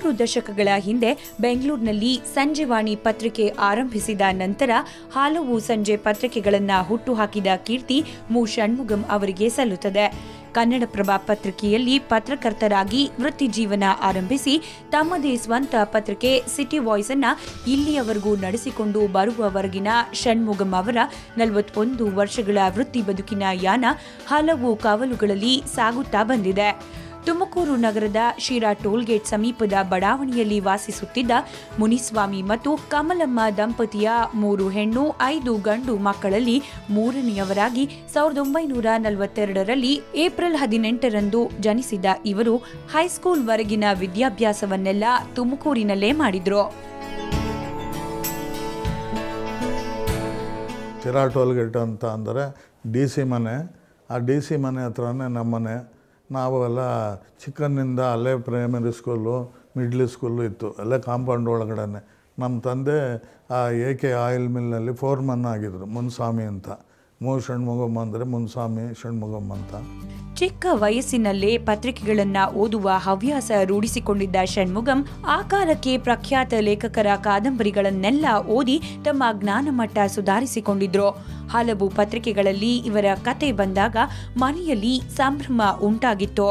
ಮೂರು ದಶಕಗಳ ಹಿಂದೆ ಬೆಂಗಳೂರಿನಲ್ಲಿ ಸಂಜೆವಾಣಿ ಪತ್ರಿಕೆ ಆರಂಭಿಸಿದ ನಂತರ ಹಲವು ಸಂಜೆ ಪತ್ರಿಕೆಗಳನ್ನ ಹುಟ್ಟುಹಾಕಿದ ಕೀರ್ತಿ ಮು ಷಣ್ಮುಗಂ ಅವರಿಗೆ ಸಲ್ಲುತ್ತದೆ ಕನ್ನಡಪ್ರಭ ಪತ್ರಿಕೆಯಲ್ಲಿ ಪತ್ರಕರ್ತರಾಗಿ ವೃತ್ತಿ ಜೀವನ ಆರಂಭಿಸಿ ತಮ್ಮದೇ ಸ್ವಂತ ಪತ್ರಿಕೆ ಸಿಟಿ ವಾಯ್ಸ್ ಅನ್ನ ಇಲ್ಲಿಯವರೆಗೂ ನಡೆಸಿಕೊಂಡು ಬರುವವರೆಗಿನ ಷಣ್ಮುಗಂ ಅವರ ನಲವತ್ತೊಂದು ವರ್ಷಗಳ ವೃತ್ತಿ ಬದುಕಿನ ಯಾನ ಹಲವು ಕವಲುಗಳಲ್ಲಿ ಸಾಗುತ್ತಾ ಬಂದಿದೆ ತುಮಕೂರು ನಗರದ ಶಿರಾ ಟೋಲ್ಗೇಟ್ ಸಮೀಪದ ಬಡಾವಣೆಯಲ್ಲಿ ವಾಸಿಸುತ್ತಿದ್ದ ಮುನಿಸ್ವಾಮಿ ಮತ್ತು ಕಮಲಮ್ಮ ದಂಪತಿಯ ಮೂರು ಹೆಣ್ಣು ಐದು ಗಂಡು ಮಕ್ಕಳಲ್ಲಿ ಮೂರನೆಯವರಾಗಿ ಸಾವಿರದ ಒಂಬೈನೂರ ನಲವತ್ತೆರಡರಲ್ಲಿ ಏಪ್ರಿಲ್ ಹದಿನೆಂಟರಂದು ಜನಿಸಿದ ಇವರು ಹೈಸ್ಕೂಲ್ ವರೆಗಿನ ವಿದ್ಯಾಭ್ಯಾಸವನ್ನೆಲ್ಲ ತುಮಕೂರಿನಲ್ಲೇ ಮಾಡಿದ್ರು ಶಿರಾ ಟೋಲ್ಗೇಟ್ ಅಂತ ಅಂದರೆ ಡಿ ಸಿ ಮನೆ ಆ ಡಿ ಸಿ ಮನೆ ಹತ್ರನೇ ನಮ್ಮ ಮನೆ ನಾವು ಎಲ್ಲ ಚಿಕ್ಕನ್ನಿಂದ ಅಲ್ಲೇ ಪ್ರೈಮರಿ ಸ್ಕೂಲು ಮಿಡ್ಲ್ ಸ್ಕೂಲು ಇತ್ತು ಅಲ್ಲೇ ಕಾಂಪೌಂಡ್ ಒಳಗಡೆ ನಮ್ಮ ತಂದೆ ಆ ಎ ಕೆ ಆಯಿಲ್ ಮಿಲ್ನಲ್ಲಿ ಫೋರ್ಮನ್ ಆಗಿದ್ದರು ಮುನ್ಸ್ವಾಮಿ ಅಂತ ಮೂ ಷಣ್ಮುಗಮ್ಮ ಅಂದರೆ ಮುನ್ಸ್ವಾಮಿ ಷಣ್ಮುಗಮ್ಮ ಅಂತ ಚಿಕ್ಕ ವಯಸ್ಸಿನಲ್ಲೇ ಪತ್ರಿಕೆಗಳನ್ನ ಓದುವ ಹವ್ಯಾಸ ರೂಢಿಸಿಕೊಂಡಿದ್ದ ಷಣ್ಮುಗಂ ಆ ಕಾಲಕ್ಕೆ ಪ್ರಖ್ಯಾತ ಲೇಖಕರ ಕಾದಂಬರಿಗಳನ್ನೆಲ್ಲ ಓದಿ ತಮ್ಮ ಜ್ಞಾನಮಟ್ಟ ಸುಧಾರಿಸಿಕೊಂಡಿದ್ರು ಹಲವು ಪತ್ರಿಕೆಗಳಲ್ಲಿ ಇವರ ಕತೆ ಬಂದಾಗ ಮನೆಯಲ್ಲಿ ಸಂಭ್ರಮ ಉಂಟಾಗಿತ್ತು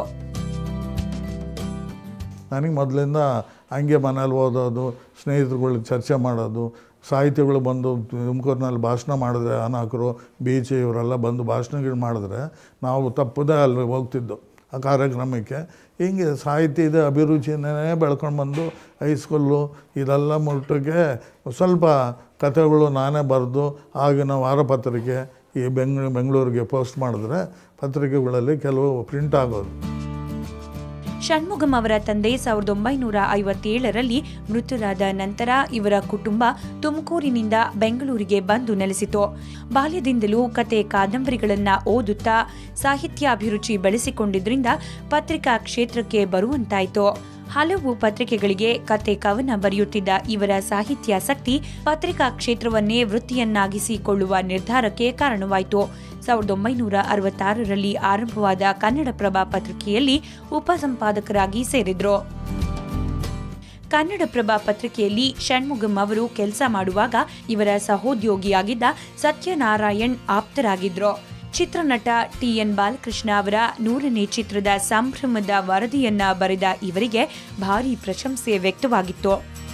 ನನಗೆ ಮೊದಲಿಂದ ಹಂಗೆ ಮನೇಲಿ ಓದೋದು ಸ್ನೇಹಿತರುಗಳಿಗೆ ಚರ್ಚೆ ಮಾಡೋದು ಸಾಹಿತಿಗಳು ಬಂದು ತುಮಕೂರಿನಲ್ಲಿ ಭಾಷಣ ಮಾಡಿದ್ರೆ ಅನಾಕರು ಬೀಚ್ ಇವರೆಲ್ಲ ಬಂದು ಭಾಷಣಗಳು ಮಾಡಿದ್ರೆ ನಾವು ತಪ್ಪದೇ ಅಲ್ಲಿ ಹೋಗ್ತಿದ್ದು ಆ ಕಾರ್ಯಕ್ರಮಕ್ಕೆ ಹಿಂಗೆ ಸಾಹಿತ್ಯದ ಅಭಿರುಚಿನೇ ಬೆಳ್ಕೊಂಡು ಬಂದು ಹೈಸ್ಕೂಲು ಇದೆಲ್ಲ ಮುಟ್ಟಕ್ಕೆ ಸ್ವಲ್ಪ ಕಥೆಗಳು ನಾನೇ ಬರೆದು ಆಗಿನ ವಾರಪತ್ರಿಕೆ ಈ ಬೆಂಗ್ ಬೆಂಗಳೂರಿಗೆ ಪೋಸ್ಟ್ ಮಾಡಿದ್ರೆ ಪತ್ರಿಕೆಗಳಲ್ಲಿ ಕೆಲವು ಪ್ರಿಂಟ್ ಆಗೋದು ಷಣ್ಮುಗಂ ಅವರ ತಂದೆ ಸಾವಿರದ ಒಂಬೈನೂರ ಐವತ್ತೇಳರಲ್ಲಿ ಮೃತರಾದ ನಂತರ ಇವರ ಕುಟುಂಬ ತುಮಕೂರಿನಿಂದ ಬೆಂಗಳೂರಿಗೆ ಬಂದು ನೆಲೆಸಿತು ಬಾಲ್ಯದಿಂದಲೂ ಕತೆ ಕಾದಂಬರಿಗಳನ್ನ ಓದುತ್ತಾ ಸಾಹಿತ್ಯಾಭಿರುಚಿ ಬೆಳೆಸಿಕೊಂಡಿದ್ರಿಂದ ಪತ್ರಿಕಾ ಕ್ಷೇತ್ರಕ್ಕೆ ಬರುವಂತಾಯಿತು ಹಲವು ಪತ್ರಿಕೆಗಳಿಗೆ ಕತೆ ಕವನ ಬರೆಯುತ್ತಿದ್ದ ಇವರ ಸಾಹಿತ್ಯಾಸಕ್ತಿ ಪತ್ರಿಕಾ ಕ್ಷೇತ್ರವನ್ನೇ ವೃತ್ತಿಯನ್ನಾಗಿಸಿಕೊಳ್ಳುವ ನಿರ್ಧಾರಕ್ಕೆ ಕಾರಣವಾಯಿತು ಸಾವಿರದ ಒಂಬೈನೂರ ಅರವತ್ತಾರರಲ್ಲಿ ಆರಂಭವಾದ ಕನ್ನಡಪ್ರಭ ಪತ್ರಿಕೆಯಲ್ಲಿ ಉಪಸಂಪಾದಕರಾಗಿ ಸೇರಿದ್ರು ಕನ್ನಡಪ್ರಭ ಪತ್ರಿಕೆಯಲ್ಲಿ ಷಣ್ಮುಗಂ ಅವರು ಕೆಲಸ ಮಾಡುವಾಗ ಇವರ ಸಹೋದ್ಯೋಗಿಯಾಗಿದ್ದ ಸತ್ಯನಾರಾಯಣ್ ಆಪ್ತರಾಗಿದ್ರು ಚಿತ್ರನಟ ಟಿಎನ್ ಬಾಲಕೃಷ್ಣ ಅವರ ನೂರನೇ ಚಿತ್ರದ ಸಂಭ್ರಮದ ವರದಿಯನ್ನ ಬರೆದ ಇವರಿಗೆ ಭಾರಿ ಪ್ರಶಂಸೆ ವ್ಯಕ್ತವಾಗಿತ್ತು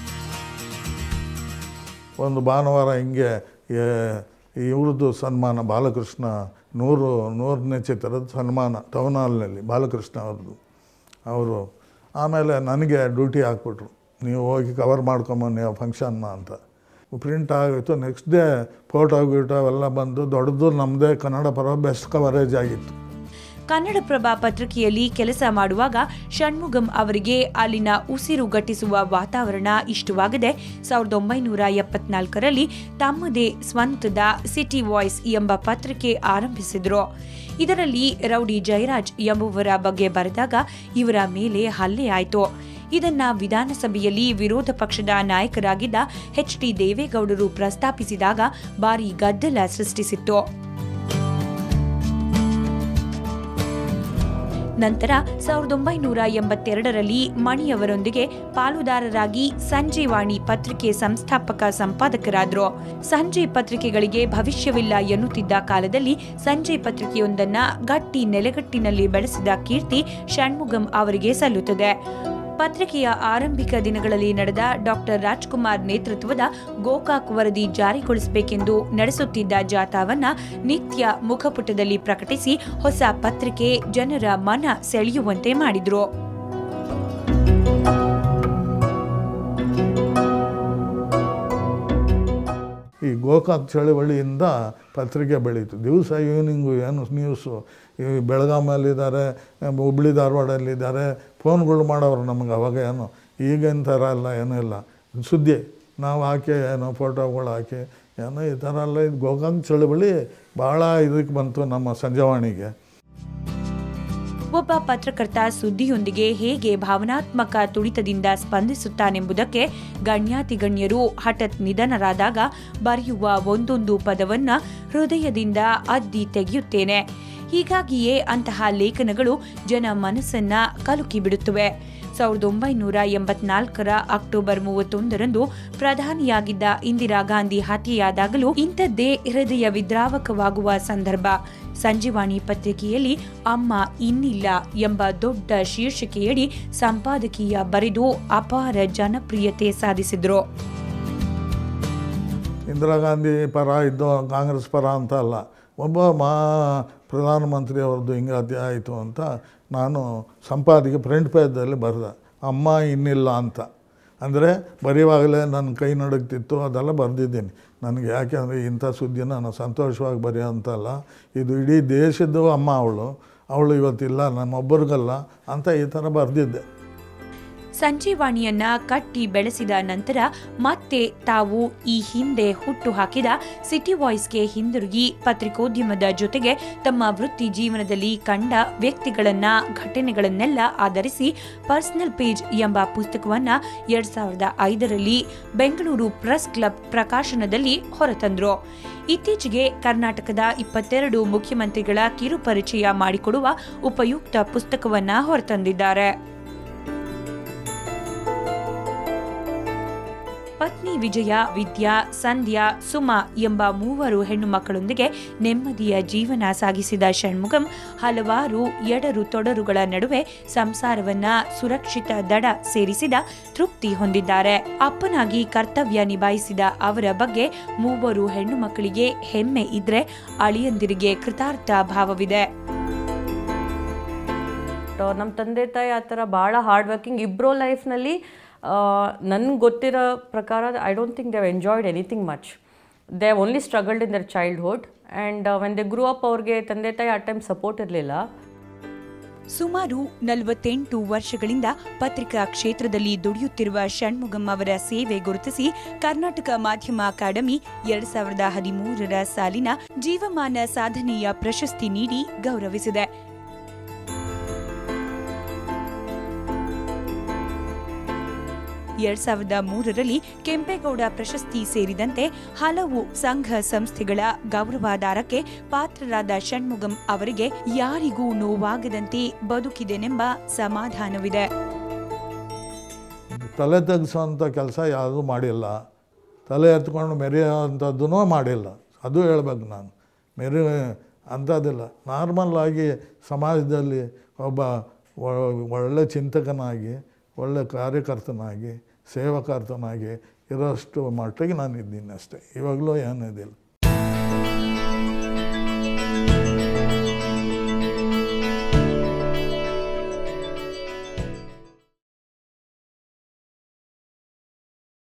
ಒಂದು ಭಾನುವಾರ ಹಿಂಗೆ ಇವ್ರದ್ದು ಸನ್ಮಾನ ಬಾಲಕೃಷ್ಣ ನೂರು ನೂರನೇ ಚಿತ್ರದ ಸನ್ಮಾನ ಟೌನ್ ಹಾಲ್ನಲ್ಲಿ ಬಾಲಕೃಷ್ಣ ಅವ್ರದ್ದು ಅವರು ಆಮೇಲೆ ನನಗೆ ಡ್ಯೂಟಿ ಹಾಕ್ಬಿಟ್ರು ನೀವು ಹೋಗಿ ಕವರ್ ಮಾಡ್ಕೊಂಬನ್ನಿ ಆ ಫಂಕ್ಷನ್ನ ಅಂತ ಪ್ರಿಂಟ್ ಆಗಿತ್ತು ನೆಕ್ಸ್ಟ್ ಡೇ ಫೋಟೋ ಗೀಟೋ ಅವೆಲ್ಲ ಬಂದು ದೊಡ್ಡದು ನಮ್ಮದೇ ಕನ್ನಡ ಪರ ಬೆಸ್ಟ್ ಕವರೇಜ್ ಆಗಿತ್ತು ಕನ್ನಡಪ್ರಭ ಪತ್ರಿಕೆಯಲ್ಲಿ ಕೆಲಸ ಮಾಡುವಾಗ ಷಣ್ಮುಗಂ ಅವರಿಗೆ ಅಲ್ಲಿನ ಉಸಿರುಗಟ್ಟಿಸುವ ವಾತಾವರಣ ಇಷ್ಟವಾಗದೆ ಸಾವಿರದ ಒಂಬೈನೂರ ಎಪ್ಪತ್ನಾಲ್ಕರಲ್ಲಿ ತಮ್ಮದೇ ಸ್ವಂತದ ಸಿಟಿ ವಾಯ್ಸ್ ಎಂಬ ಪತ್ರಿಕೆ ಆರಂಭಿಸಿದ್ರು ಇದರಲ್ಲಿ ರೌಡಿ ಜಯರಾಜ್ ಎಂಬುವರ ಬಗ್ಗೆ ಬರೆದಾಗ ಇವರ ಮೇಲೆ ಹಲ್ಲೆ ಆಯಿತು ಇದನ್ನ ವಿಧಾನಸಭೆಯಲ್ಲಿ ವಿರೋಧ ಪಕ್ಷದ ನಾಯಕರಾಗಿದ್ದ ಎಚ್ ಡಿ ದೇವೇಗೌಡರು ಪ್ರಸ್ತಾಪಿಸಿದಾಗ ಭಾರಿ ಗದ್ದಲ ಸೃಷ್ಟಿಸಿತ್ತು ನಂತರ ಸಾವಿರದ ಒಂಬೈನೂರ ಎಂಬತ್ತೆರಡರಲ್ಲಿ ಮಣಿಯವರೊಂದಿಗೆ ಪಾಲುದಾರರಾಗಿ ಸಂಜೆವಾಣಿ ಪತ್ರಿಕೆ ಸಂಸ್ಥಾಪಕ ಸಂಪಾದಕರಾದರು ಸಂಜೆ ಪತ್ರಿಕೆಗಳಿಗೆ ಭವಿಷ್ಯವಿಲ್ಲ ಎನ್ನುತ್ತಿದ್ದ ಕಾಲದಲ್ಲಿ ಸಂಜೆ ಪತ್ರಿಕೆಯೊಂದನ್ನ ಗಟ್ಟಿ ನೆಲೆಗಟ್ಟಿನಲ್ಲಿ ಬೆಳೆಸಿದ ಕೀರ್ತಿ ಷಣ್ಮುಗಂ ಅವರಿಗೆ ಸಲ್ಲುತ್ತದೆ ಪತ್ರಿಕೆಯ ಆರಂಭಿಕ ದಿನಗಳಲ್ಲಿ ನಡೆದ ಡಾಕ್ಟರ್ ರಾಜ್ಕುಮಾರ್ ನೇತೃತ್ವದ ಗೋಕಾಕ್ ವರದಿ ಜಾರಿಗೊಳಿಸಬೇಕೆಂದು ನಡೆಸುತ್ತಿದ್ದ ಜಾಥಾವನ್ನ ನಿತ್ಯ ಮುಖಪುಟದಲ್ಲಿ ಪ್ರಕಟಿಸಿ ಹೊಸ ಪತ್ರಿಕೆ ಜನರ ಮನ ಸೆಳೆಯುವಂತೆ ಮಾಡಿದ್ರು ಈ ಗೋಕಾಕ್ ಚಳವಳಿಯಿಂದ ಪತ್ರಿಕೆ ಬೆಳೀತು ದಿವಸ ಈವ್ನಿಂಗು ಏನು ನ್ಯೂಸು ಈ ಬೆಳಗಾಮಲ್ಲಿದ್ದಾರೆ ಹುಬ್ಳಿ ಧಾರವಾಡಲ್ಲಿದ್ದಾರೆ ಫೋನ್ಗಳು ಮಾಡೋರು ನಮಗೆ ಅವಾಗ ಏನು ಈಗಿನ ಥರ ಎಲ್ಲ ಏನೂ ಇಲ್ಲ ಸುದ್ದಿ ನಾವು ಹಾಕಿ ಏನೋ ಫೋಟೋಗಳು ಹಾಕಿ ಏನೋ ಈ ಥರ ಎಲ್ಲ ಇದು ಗೋಕಾಕ್ ಚಳವಳಿ ಭಾಳ ಇದಕ್ಕೆ ಬಂತು ನಮ್ಮ ಸಂಜೆವಾಣಿಗೆ ಒಬ್ಬ ಪತ್ರಕರ್ತ ಸುದ್ದಿಯೊಂದಿಗೆ ಹೇಗೆ ಭಾವನಾತ್ಮಕ ತುಡಿತದಿಂದ ಸ್ಪಂದಿಸುತ್ತಾನೆಂಬುದಕ್ಕೆ ಗಣ್ಯಾತಿಗಣ್ಯರು ಹಠಾತ್ ನಿಧನರಾದಾಗ ಬರೆಯುವ ಒಂದೊಂದು ಪದವನ್ನ ಹೃದಯದಿಂದ ಅದ್ದಿ ತೆಗೆಯುತ್ತೇನೆ ಹೀಗಾಗಿಯೇ ಅಂತಹ ಲೇಖನಗಳು ಜನ ಮನಸ್ಸನ್ನ ಕಲುಕಿ ಬಿಡುತ್ತವೆ ಸಾವಿರದ ಒಂಬೈನೂರ ಎಂಬತ್ನಾಲ್ಕರ ಅಕ್ಟೋಬರ್ ಮೂವತ್ತೊಂದರಂದು ಪ್ರಧಾನಿಯಾಗಿದ್ದ ಇಂದಿರಾ ಗಾಂಧಿ ಹತ್ಯೆಯಾದಾಗಲೂ ಇಂಥದ್ದೇ ಹೃದಯ ವಿದ್ರಾವಕವಾಗುವ ಸಂದರ್ಭ ಸಂಜೀವಾಣಿ ಪತ್ರಿಕೆಯಲ್ಲಿ ಅಮ್ಮ ಇನ್ನಿಲ್ಲ ಎಂಬ ದೊಡ್ಡ ಶೀರ್ಷಿಕೆಯಡಿ ಸಂಪಾದಕೀಯ ಬರೆದು ಅಪಾರ ಜನಪ್ರಿಯತೆ ಸಾಧಿಸಿದ್ರು ಇಂದಿರಾ ಗಾಂಧಿ ಪರ ಇದ್ದು ಕಾಂಗ್ರೆಸ್ ಪರ ಅಂತ ಅಲ್ಲ ಒಬ್ಬ ಮಾ ಪ್ರಧಾನಮಂತ್ರಿ ಅವ್ರದ್ದು ಹಿಂಗೆ ಅದೇ ಆಯಿತು ಅಂತ ನಾನು ಸಂಪಾದಿಗೆ ಫ್ರಂಟ್ ಪೇಜಲ್ಲಿ ಬರೆದೆ ಅಮ್ಮ ಇನ್ನಿಲ್ಲ ಅಂತ ಅಂದರೆ ಬರೆಯುವಾಗಲೇ ನನ್ನ ಕೈ ನಡುಗ್ತಿತ್ತು ಅದೆಲ್ಲ ಬರೆದಿದ್ದೀನಿ ನನಗೆ ಯಾಕೆ ಅಂದರೆ ಇಂಥ ಸುದ್ದಿನ ನಾನು ಸಂತೋಷವಾಗಿ ಬರೆಯೋ ಅಂತಲ್ಲ ಇದು ಇಡೀ ದೇಶದ್ದು ಅಮ್ಮ ಅವಳು ಅವಳು ಇವತ್ತಿಲ್ಲ ನಮ್ಮೊಬ್ಬರಿಗಲ್ಲ ಅಂತ ಈ ಥರ ಬರೆದಿದ್ದೆ ಸಂಜೀವಾಣಿಯನ್ನ ಕಟ್ಟಿ ಬೆಳೆಸಿದ ನಂತರ ಮತ್ತೆ ತಾವು ಈ ಹಿಂದೆ ಹುಟ್ಟು ಹಾಕಿದ ಸಿಟಿ ವಾಯ್ಸ್ಗೆ ಹಿಂದಿರುಗಿ ಪತ್ರಿಕೋದ್ಯಮದ ಜೊತೆಗೆ ತಮ್ಮ ವೃತ್ತಿ ಜೀವನದಲ್ಲಿ ಕಂಡ ವ್ಯಕ್ತಿಗಳನ್ನ ಘಟನೆಗಳನ್ನೆಲ್ಲ ಆಧರಿಸಿ ಪರ್ಸನಲ್ ಪೇಜ್ ಎಂಬ ಪುಸ್ತಕವನ್ನ ಎರಡ್ ಸಾವಿರದ ಐದರಲ್ಲಿ ಬೆಂಗಳೂರು ಪ್ರೆಸ್ ಕ್ಲಬ್ ಪ್ರಕಾಶನದಲ್ಲಿ ಹೊರತಂದ್ರು ಇತ್ತೀಚೆಗೆ ಕರ್ನಾಟಕದ ಇಪ್ಪತ್ತೆರಡು ಮುಖ್ಯಮಂತ್ರಿಗಳ ಕಿರುಪರಿಚಯ ಮಾಡಿಕೊಡುವ ಉಪಯುಕ್ತ ಪುಸ್ತಕವನ್ನ ಹೊರತಂದಿದ್ದಾರೆ ಪತ್ನಿ ವಿಜಯ ವಿದ್ಯಾ ಸಂಧ್ಯಾ ಸುಮಾ ಎಂಬ ಮೂವರು ಹೆಣ್ಣು ಮಕ್ಕಳೊಂದಿಗೆ ನೆಮ್ಮದಿಯ ಜೀವನ ಸಾಗಿಸಿದ ಷಣ್ಮುಗಂ ಹಲವಾರು ಎಡರು ತೊಡರುಗಳ ನಡುವೆ ಸಂಸಾರವನ್ನ ಸುರಕ್ಷಿತ ದಡ ಸೇರಿಸಿದ ತೃಪ್ತಿ ಹೊಂದಿದ್ದಾರೆ ಅಪ್ಪನಾಗಿ ಕರ್ತವ್ಯ ನಿಭಾಯಿಸಿದ ಅವರ ಬಗ್ಗೆ ಮೂವರು ಹೆಣ್ಣು ಮಕ್ಕಳಿಗೆ ಹೆಮ್ಮೆ ಇದ್ರೆ ಅಳಿಯಂದಿರಿಗೆ ಕೃತಾರ್ಥ ಭಾವವಿದೆ ನಮ್ಮ ತಂದೆ ತಾಯಿ ಆ ಥರ ಭಾಳ ಹಾರ್ಡ್ ವರ್ಕಿಂಗ್ ಇಬ್ಬರೋ ಲೈಫ್ನಲ್ಲಿ ನನ್ಗೆ ಗೊತ್ತಿರೋ ಪ್ರಕಾರ I don't think they enjoyed anything much they only struggled in their childhood and when they grew up ಅವ್ರಿಗೆ ತಂದೆ ತಾಯಿ ಆ ಟೈಮ್ ಸಪೋರ್ಟ್ ಇರಲಿಲ್ಲ ಸುಮಾರು ನಲವತ್ತೆಂಟು ವರ್ಷಗಳಿಂದ ಪತ್ರಿಕಾ ಕ್ಷೇತ್ರದಲ್ಲಿ ದುಡಿಯುತ್ತಿರುವ ಷಣ್ಮುಗಂ ಅವರ ಸೇವೆ ಗುರುತಿಸಿ ಕರ್ನಾಟಕ ಮಾಧ್ಯಮ ಅಕಾಡೆಮಿ ಎರಡ್ ಸಾವಿರದ ಹದಿಮೂರರ ಸಾಲಿನ ಜೀವಮಾನ ಸಾಧನೆಯ ಪ್ರಶಸ್ತಿ ನೀಡಿ ಗೌರವಿಸಿದೆ ಎರಡ್ ಸಾವಿರದ ಮೂರರಲ್ಲಿ ಕೆಂಪೇಗೌಡ ಪ್ರಶಸ್ತಿ ಸೇರಿದಂತೆ ಹಲವು ಸಂಘ ಸಂಸ್ಥೆಗಳ ಗೌರವಾಧಾರಕ್ಕೆ ಪಾತ್ರರಾದ ಷಣ್ಮುಗಂ ಅವರಿಗೆ ಯಾರಿಗೂ ನೋವಾಗದಂತೆ ಬದುಕಿದೆನೆಂಬ ಸಮಾಧಾನವಿದೆ ತಲೆ ತೆಗೆಸೋಂಥ ಕೆಲಸ ಯಾವುದೂ ಮಾಡಿಲ್ಲ ತಲೆ ಎತ್ಕೊಂಡು ಮೆರೆಯೋವಂಥದ್ದೂ ಮಾಡಿಲ್ಲ ಅದು ಹೇಳ್ಬೇಕು ನಾನು ಮೆರೆ ಅಂಥದ್ದಿಲ್ಲ ನಾರ್ಮಲ್ ಆಗಿ ಸಮಾಜದಲ್ಲಿ ಒಬ್ಬ ಒ- ಒಳ್ಳೆ ಚಿಂತಕನಾಗಿ ಒಳ್ಳೆ ಕಾರ್ಯಕರ್ತನಾಗಿ ಸೇವಕರ್ತನಾಗಿ ಇರೋಷ್ಟು ಮಟ್ಟಿಗೆ ನಾನು ಇದ್ದೀನಿ ಅಷ್ಟೇ ಇವಾಗಲೂ ಏನಿದಿಲ್ಲ